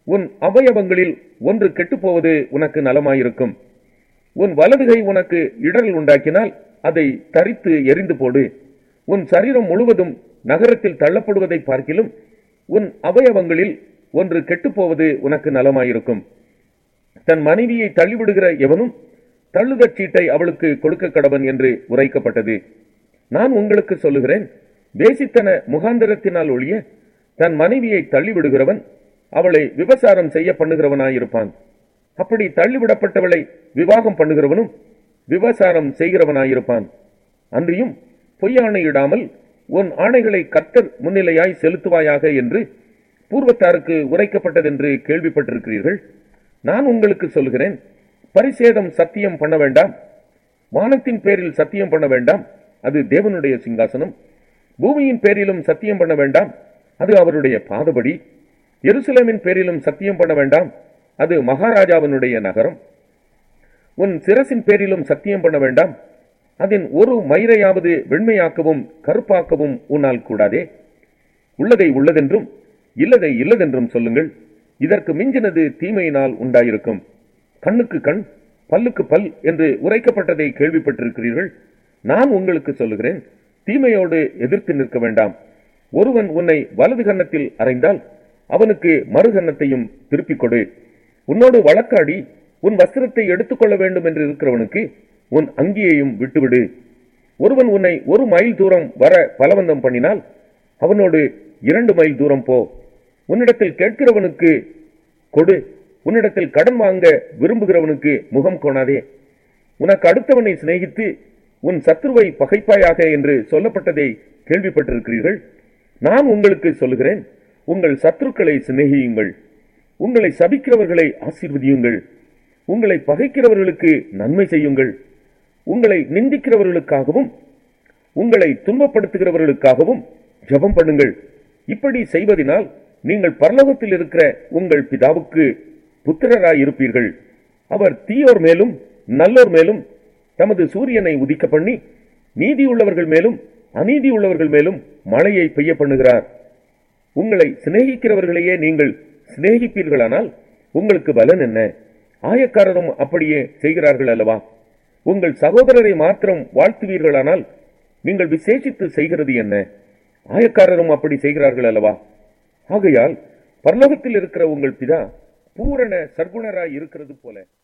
உன் அவயவங்களில் ஒன்று கெட்டுப்போவது உனக்கு நலமாயிருக்கும் உன் வலதுகை உனக்கு இடரல் உண்டாக்கினால் அதை தரித்து எரிந்து போடு உன் சரீரம் முழுவதும் நகரத்தில் தள்ளப்படுவதை பார்க்கிலும் உன் அவயவங்களில் ஒன்று கெட்டுப்போவது உனக்கு நலமாயிருக்கும் தன் மனைவியை தள்ளிவிடுகிற எவனும் தள்ளுதற் சீட்டை அவளுக்கு கொடுக்க கடவன் என்று உரைக்கப்பட்டது நான் உங்களுக்கு சொல்லுகிறேன் வேசித்தன முகாந்திரத்தினால் ஒழிய தன் மனைவியை தள்ளிவிடுகிறவன் அவளை விபசாரம் செய்ய பண்ணுகிறவனாயிருப்பான் அப்படி தள்ளிவிடப்பட்டவளை விவாகம் பண்ணுகிறவனும் விபசாரம் செய்கிறவனாயிருப்பான் அன்றியும் பொய்யாணையிடாமல் உன் ஆணைகளை கர்த்தர் முன்னிலையாய் செலுத்துவாயாக என்று பூர்வத்தாருக்கு உரைக்கப்பட்டதென்று கேள்விப்பட்டிருக்கிறீர்கள் நான் உங்களுக்கு சொல்கிறேன் பரிசேதம் சத்தியம் பண்ண வேண்டாம் வானத்தின் பேரில் சத்தியம் பண்ண வேண்டாம் அது தேவனுடைய சிங்காசனம் பூமியின் பேரிலும் சத்தியம் பண்ண வேண்டாம் அது அவருடைய பாதபடி எருசலேமின் பேரிலும் சத்தியம் பண்ண வேண்டாம் அது மகாராஜாவினுடைய நகரம் உன் சிரசின் பேரிலும் சத்தியம் பண்ண வேண்டாம் அதன் ஒரு மயிரையாவது வெண்மையாக்கவும் கருப்பாக்கவும் உன்னால் கூடாதே உள்ளதை உள்ளதென்றும் இல்லதை இல்லதென்றும் சொல்லுங்கள் இதற்கு மிஞ்சினது தீமையினால் உண்டாயிருக்கும் கண்ணுக்கு கண் பல்லுக்கு பல் என்று உரைக்கப்பட்டதை கேள்விப்பட்டிருக்கிறீர்கள் நான் உங்களுக்கு சொல்லுகிறேன் தீமையோடு எதிர்த்து நிற்க வேண்டாம் ஒருவன் உன்னை வலது கன்னத்தில் அறைந்தால் அவனுக்கு மறுகன்னத்தையும் திருப்பிக் கொடு உன்னோடு வழக்காடி உன் வஸ்திரத்தை எடுத்துக்கொள்ள வேண்டும் என்று இருக்கிறவனுக்கு உன் அங்கியையும் விட்டுவிடு ஒருவன் உன்னை ஒரு மைல் தூரம் வர பலவந்தம் பண்ணினால் அவனோடு இரண்டு மைல் தூரம் போ உன்னிடத்தில் கேட்கிறவனுக்கு கொடு உன்னிடத்தில் கடன் வாங்க விரும்புகிறவனுக்கு முகம் கோணாதே உனக்கு அடுத்தவனை சிநேகித்து உன் சத்ருவை பகைப்பாயாக என்று சொல்லப்பட்டதை கேள்விப்பட்டிருக்கிறீர்கள் நான் உங்களுக்கு சொல்லுகிறேன் உங்கள் சத்துருக்களை சிநேகியுங்கள் உங்களை சபிக்கிறவர்களை ஆசீர்வதியுங்கள் உங்களை பகைக்கிறவர்களுக்கு நன்மை செய்யுங்கள் உங்களை நிந்திக்கிறவர்களுக்காகவும் உங்களை துன்பப்படுத்துகிறவர்களுக்காகவும் ஜெபம் பண்ணுங்கள் இப்படி செய்வதினால் நீங்கள் பரலோகத்தில் இருக்கிற உங்கள் பிதாவுக்கு புத்திரராய் இருப்பீர்கள் அவர் தீயோர் மேலும் நல்லோர் மேலும் தமது சூரியனை உதிக்க பண்ணி நீதி உள்ளவர்கள் மேலும் அநீதி உள்ளவர்கள் மேலும் மழையை பெய்ய பண்ணுகிறார் உங்களை சிநேகிக்கிறவர்களையே நீங்கள் சிநேகிப்பீர்களானால் உங்களுக்கு பலன் என்ன ஆயக்காரரும் அப்படியே செய்கிறார்கள் அல்லவா உங்கள் சகோதரரை மாத்திரம் வாழ்த்துவீர்களானால் நீங்கள் விசேஷித்து செய்கிறது என்ன ஆயக்காரரும் அப்படி செய்கிறார்கள் அல்லவா ஆகையால் பரலோகத்தில் இருக்கிற உங்கள் பிதா பூரண சர்க்குணராய் இருக்கிறது போல